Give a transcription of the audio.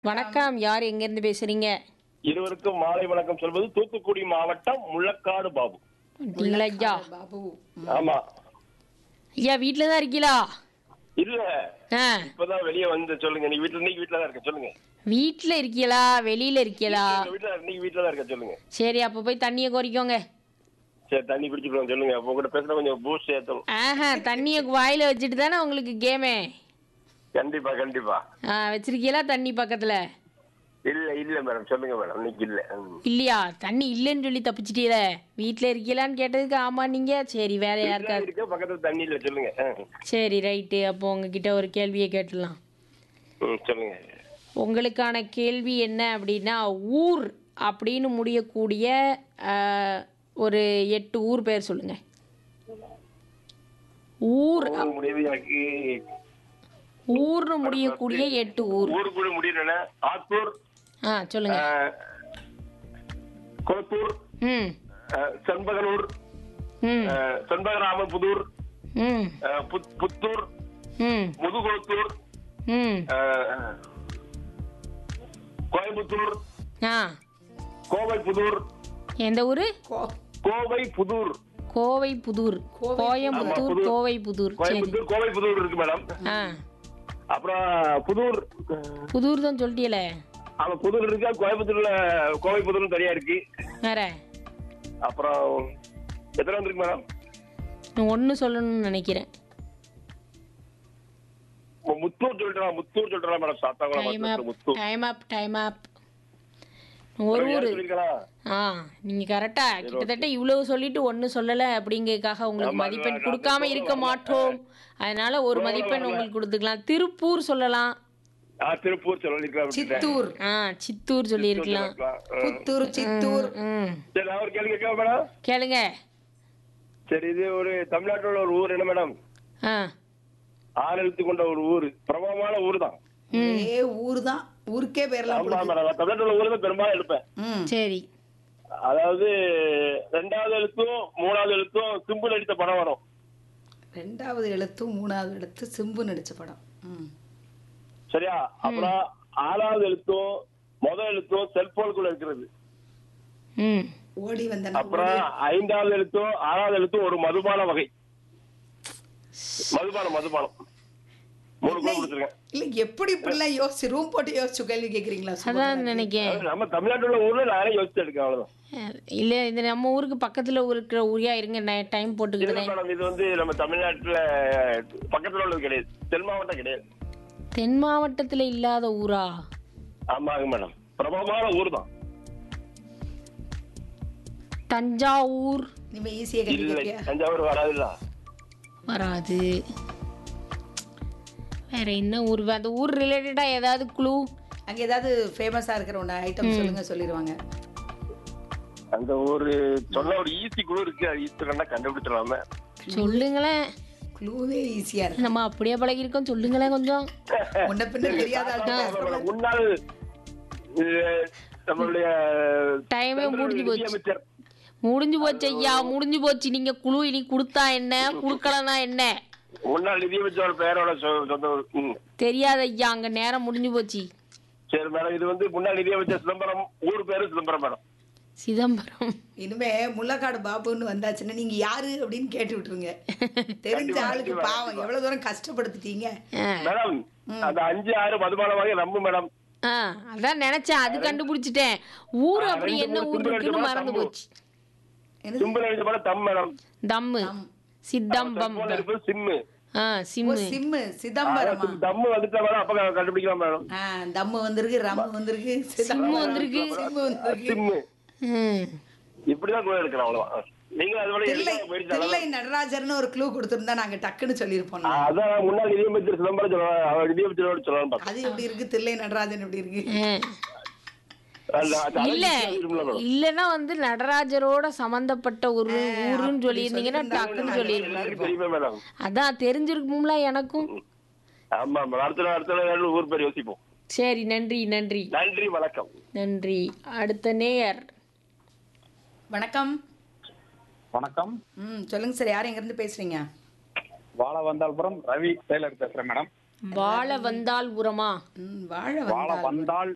வணக்கம் யார் எங்கேருந்து பேசுறீங்க இருவருக்கும் மாலை வணக்கம் சொல்வது தூத்துக்குடி மாவட்டம் முள்ளக்காடு பாபு நீங்களா ஐயா பாபு ஆமா ஐயா வீட்டில் தான் இருக்கீங்களா இல்ல ஆ இப்பதான் வெளியே வந்து சொல்லுங்க நீ வீட்டுல இன்னைக்கு வீட்டுல தான் இருக்க சொல்லுங்க வீட்டில் இருக்கீங்களா வெளியில் இருக்கீங்களா எங்க வீட்டுல இன்னைக்கு வீட்டுல தான் இருக்க சொல்லுங்க சரி அப்போ போய் தண்ணியை கோரிக்கோங்க சரி தண்ணி குடிச்சுக்கலாம் சொல்லுங்க அப்ப கூட பேசுற கொஞ்சம் பூஸ்ட் ஏத்தணும் ஆஹா தண்ணியை வாயில் வச்சுட்டு தானே உங்களுக்கு கேமே கண்டிப்பா கண்டிப்பா ஆ வச்சிருக்கீங்களா தண்ணி பக்கத்தில் இல்ல இல்ல மேடம் சொல்லுங்க மேடம் இன்னைக்கு இல்ல ம். இல்லையா தண்ணி இல்லைன்னு சொல்லி தப்பிச்சிட்டீல வீட்டில் இருக்கீங்களான்னு கேட்டதுக்கு ஆமா நீங்க சரி வேற வீட்டுல யாருக்காவது இருக்க பக்கத்துல தண்ணி இல்ல சொல்லுங்க ஆ. சரி ரைட்டு அப்போ உங்ககிட்ட ஒரு கேள்வியை கேட்டுடலாம் ம், சொல்லுங்க உங்களுக்கான கேள்வி என்ன அப்படின்னா ஊர் அப்படின்னு முடியக்கூடிய ஆ, ஒரு எட்டு ஊர் பேர் சொல்லுங்க ஊர் ஊர் முடிவு எனக்கு ஊர்னு முடியக்கூடிய எட்டு ஊர் ஊருக்குள்ள முடியல ஆத்தூர் ஆ சொல்லுங்க ஆ, கொளத்தூர் ம் ஆ, செண்பகனூர் ம் ஆ, செண்பகராமபுதூர் ம் ஆ, புத்- புத்தூர் ம் முதுகுளத்தூர் ம் ஆஹ், கோயம்புத்தூர் ஆ கோவை புதூர் எந்த ஊர் கோவை புதூர் கோவை புதூர் கோயம்புத்தூர் புதூர். கோவை புதூர் சரி கோயம்புத்தூர் கோவை புதூர் இருக்கு மேடம் ஆ அப்புறம் புதூர் புதூர் தான் சொல்லிட்டீல ஆமா புதூர் இருக்கு கோயம்புத்தூர்ல கோவை புதூர் தனியா இருக்கு வேற அப்புறம் எத்தனை வந்துருக்கு மேடம் நான் ஒன்று சொல்லணும்னு நினைக்கிறேன் முத்தூர் சொல்லிட்டு முத்தூர் சொல்லிட்டு madam Sathankulam time up Muthur time up time up ஒரு ஊர் சொல்லிருக்கலாம் ஆ நீங்கள் கரெக்டாக கிட்டத்தட்ட இவ்வளவு சொல்லிட்டு ஒன்று சொல்லலை அப்படிங்கறதுக்காக உங்களுக்கு ஆமா, மதிப்பெண் நான் கொடுக்காம சொல்ல இருக்க வரல. மாட்டோம் அதனால ஒரு சொல்ல மதிப்பெண் வரல. உங்களுக்கு கொடுத்துக்கலாம் திருப்பூர் சொல்லலாம் ஆ திருப்பூர் சொல்லிருக்கலாம் சித்தூர் ஆ சித்தூர் சொல்லியிருக்கலாம் புத்தூர் சித்தூர் ம் சரி நான் ஒரு கேள்வி கேட்க மேடம் கேளுங்க சரி இது ஒரு தமிழ்நாட்டோட ஒரு ஊர் என்ன மேடம் ஆ ஆறு எழுத்து கொண்ட ஒரு ஊர் பிரபலமான ஊர் தான் ஒரே ஊர் தான் ஊருக்கே பேர்லாம் ஆமா மேடம் நான் தமிழ்நாட்டுல ஊர் தான் பெரும்பாலும் எடுப்பேன் ம் சரி அதாவது ரெண்டாவது எழுத்தும் மூணாவது எழுத்தும் சிம்பிள் அடித்த படம் வரும் ரெண்டாவது எழுத்து மூணாவது எழுத்து சிம்பு நடிச்ச படம் ம் சரியா அப்புறம் ஆறாவது எழுத்தும் முதல் எழுத்தும் செல்போனுக்குள்ள இருக்கிறது ம் ஓடி வந்த அப்புறம் ஐந்தாவது எழுத்தும் ஆறாவது எழுத்தும் ஒரு மதுபான வகை மதுபானம் மதுபானம் மூணு கூட கொடுத்துருக்கேன் இல்ல எப்படி இப்படிலாம் யோசிச்சு ரூம் போட்டு யோசிச்சு கேள்வி கேக்குறீங்களா சும்மா? அதான் நினைக்கேன் அது நம்ம தமிழ்நாட்டுல ஊர்ல நானே யோசிச்சு எடுக்கேன் அவ்வளவுதான் இல்லை இது நம்ம ஊருக்கு பக்கத்தில் இருக்கிற ஊரியா இருங்க நான் டைம் இல்ல போட்டுக்கிறேன் மேடம் இது வந்து நம்ம தமிழ்நாட்டுல பக்கத்துல உள்ளது கிடையாது தென் மாவட்டம் கிடையாது தென் மாவட்டத்தில் இல்லாத ஊரா ஆமாங்க மேடம் பிரபலமான ஊர் தான் தஞ்சாவூர் நீங்க ஈஸியா கேள்வி இல்லை கேட்கியா தஞ்சாவூர் வராதுல்ல வராது வேற என்ன ஊர் அந்த ஊர் ரிலேட்டடா ஏதாவது குழு அங்க ஏதாவது ஃபேமஸா இருக்கிற ஒன்று ஐட்டம் சொல்லுங்க சொல்லிடுவாங்க அந்த ஒரு சொன்ன ஒரு ஈஸி குழு இருக்கு அது ஈஸி கண்டா கண்டுபிடிச்சிடலாமே சொல்லுங்களேன் க்ளூவே ஈஸியா இருக்கு நம்ம அப்படியே பழகிருக்கோம் சொல்லுங்களேன் கொஞ்சம் முன்ன பின்ன தெரியாத ஆள்கிட்ட பேசுற மாதிரி. முன்னாள் அஹ், நம்மளுடைய டைமே முடிஞ்சு போச்சு நிதியமைச்சர் முடிஞ்சு போச்சு ஐயா முடிஞ்சு போச்சு நீங்க குழு இனி கொடுத்தா என்ன கொடுக்கலனா என்ன முன்னாள் நிதியமைச்சர் பெயரோட சொ- சொந்த ஊர். ம். தெரியாது ஐயா அங்க நேரம் முடிஞ்சு போச்சு சரி மேடம் இது வந்து முன்னாள் நிதியமைச்சர் சிதம்பரம் ஊர் பேரு சிதம்பரம் மேடம் சிதம்பரம் இனிமே முள்ளக்காடு பாபுன்னு வந்தாச்சுன்னா நீங்க யாரு அப்படின்னு கேட்டு விட்டுருங்க தெரிஞ்ச ஆளுக்கு பாவம் எவ்வளவு தூரம் கஷ்டப்படுத்திட்டீங்க ஆ. மேடம் அந்த அஞ்சு ஆறு மதுபான வகை நம்பு மேடம் ஆ அதான் நினைச்சேன் அது கண்டுபிடிச்சிட்டேன் ஊர் அப்படி ரெண்டு என்ன மூணு ஊர் சிம்பிள் இருக்குன்னு அடிச்ச மறந்து படம் போச்சு என்னது சிம்பிள் அடிச்ச படம் தம் மேடம் தம்மு சித்தம்பம் செல்போன்ல இருப்பது சிம்மு ஆ ஓ சிம்மு சிம்மு சிதம்பரமா தம்மு வந்துட்டா மேடம் அப்ப கண்டுபிடிக்கலாம் மேடம் ஆ தம்மு வந்திருக்கு ரம்மு வந்திருக்கு சிம்மு வந்திருக்கு சிம்மு வந்திருக்கு சிம்மு ம் இப்படிதான் கூட எடுக்கலாம் அவ்வளவுதான் நீங்க அது வரை தில்லை எல்லாம் போயிடுச்சு தில்லை நடராஜர்னு ஒரு க்ளூ கொடுத்திருந்தா நாங்க டக்குன்னு சொல்லியிருப்போம் ஆ, அதான் முன்னாள் நிதியமைச்சர் சிதம்பரம் சொல்லலாம் அவர் நிதியமைச்சரோட சொல்லலாம் பார்த்தேன் அது எப்படி இருக்கு தில்லை நடராஜன் எப்படி இருக்கு ஆ. அது- அது இல்ல அழகு இருக்கும்ல மேடம். இல்லனா வந்து நடராஜரோட சம்பந்தப்பட்ட ஒரு ஊருன்னு சொல்லியிருந்தீங்கன்னா டக்குன்னு சொல்லியிருப்பேன் எல்லாருக்கும் தெரியுமே மேடம் அதான் தெரிஞ்சிருக்கும்ல எனக்கும் ஆமா மேடம் அடுத்த நாள் அடுத்த நாள் ஊர் பேர் யோசிப்போம் சரி நன்றி நன்றி நன்றி வணக்கம் நன்றி அடுத்த நேயர் வணக்கம் வணக்கம் ம் சொல்லுங்க சார் யார் எங்க இருந்து பேசுறீங்க வாழ வந்தால்புரம் ரவி டெய்லர் பேசுறேன் மேடம் வாழ வந்தால் உரமா ம் வாழ வாழ வந்தால் வந்தால்